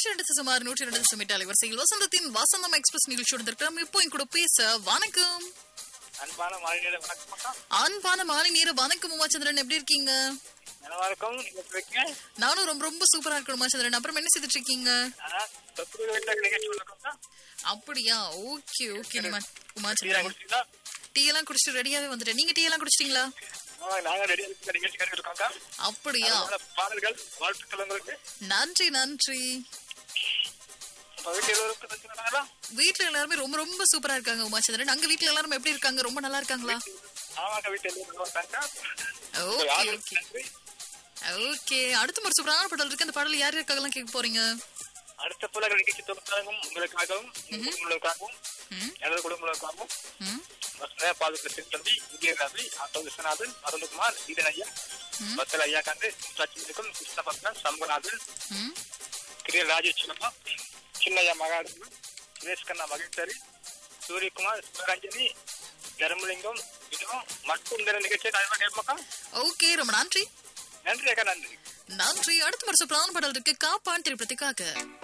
நூற்றி ரெண்டு சுமார் நூற்றி ரெண்டு சுமிட் அலைவரிசையில் வசந்தத்தின் வசந்தம் எக்ஸ்பிரஸ் நிகழ்ச்சியோடு இருக்கிறோம் இப்போ என் கூட பேச வணக்கம் அன்பான மாநில வணக்கம் அக்கா. அன்பான மாலை நேர வணக்கம் உமாச்சந்திரன் எப்படி இருக்கீங்க நல்லா இருக்கும் நீங்க எப்படி இருக்கீங்க நானும் ரொம்ப ரொம்ப சூப்பரா இருக்கேன் உமாச்சந்திரன் அப்புறம் என்ன செய்துட்டு இருக்கீங்க ஆ, தொப்புள் வீட்டுல நிகழ்ச்சி வணக்கம்க்கா. அப்படியா ஓகே ஓகே டீ உமாச்சந்திரன் குடிச்சீங்களா? டீ எல்லாம் குடிச்சிட்டு ரெடியாவே வந்துட்டேன் நீங்க டீ எல்லாம் குடிச்சிட்டீங்களா ஆ, நாங்க ரெடியா இருக்க நிகழ்ச்சி கேட்டுட்டு இருக்கோம்க்கா. அப்படியா அதனால பாடல்கள் வாழ்த்துக்கள் உங்களுக்கு நன்றி நன்றி உங்க வீட்டுல எல்லோருக்கும் தெரிஞ்சுக்கிறாங்களா? வீட்ல எல்லாருமே ரொம்ப ரொம்ப சூப்பரா இருக்காங்க உமாச்சந்திரன் அங்க வீட்ல எல்லாரும் எப்படி இருக்காங்க ரொம்ப நல்லா இருக்காங்களா ஆமாக்கா வீட்டுல எல்லாரும் நல்லா இருக்காங்க. ஓகே யாருக்கு ஓகே நன்றி. ஓகே அடுத்த ஒரு சூப்பரான பாடல் இருக்கு அந்த பாடல் யார் யாருக்காகலாம் கேட்க போறீங்க அடுத்த போல நிகழ்ச்சி தொகுப்பாகவும் உங்களுக்காகவும் உங்க குடும்பங்களுக்காகவும் ம், எனது குடும்பங்களுக்காகவும் ம், வசந்த பாதுகாப்பு தம்பி விஜயகாந்தி ஆட்டோ விஸ்வநாதன் அருண்குமார் ஈதன் ஐயா ம். பத்தல் ஐயா காந்து சச்சினுக்கும் கிருஷ்ணபத்மன் சம்பநாதன் ம். கிரிய ராஜேஸ்வரம்மா சின்னையா மகாடு சுரேஷ் கண்ணா மகிழ்ச்சி சூரியகுமார் சிவரஞ்சனி தர்மலிங்கம் இதுவும் மற்றும் இந்த நிகழ்ச்சியை நான் கேட்பாக்கா ஓகே ரொம்ப நன்றி நன்றி அக்கா நன்றி நன்றி அடுத்த ஒரு சூப்பரான பாடல் இருக்கு காப்பான் திரைப்படத்துக்காக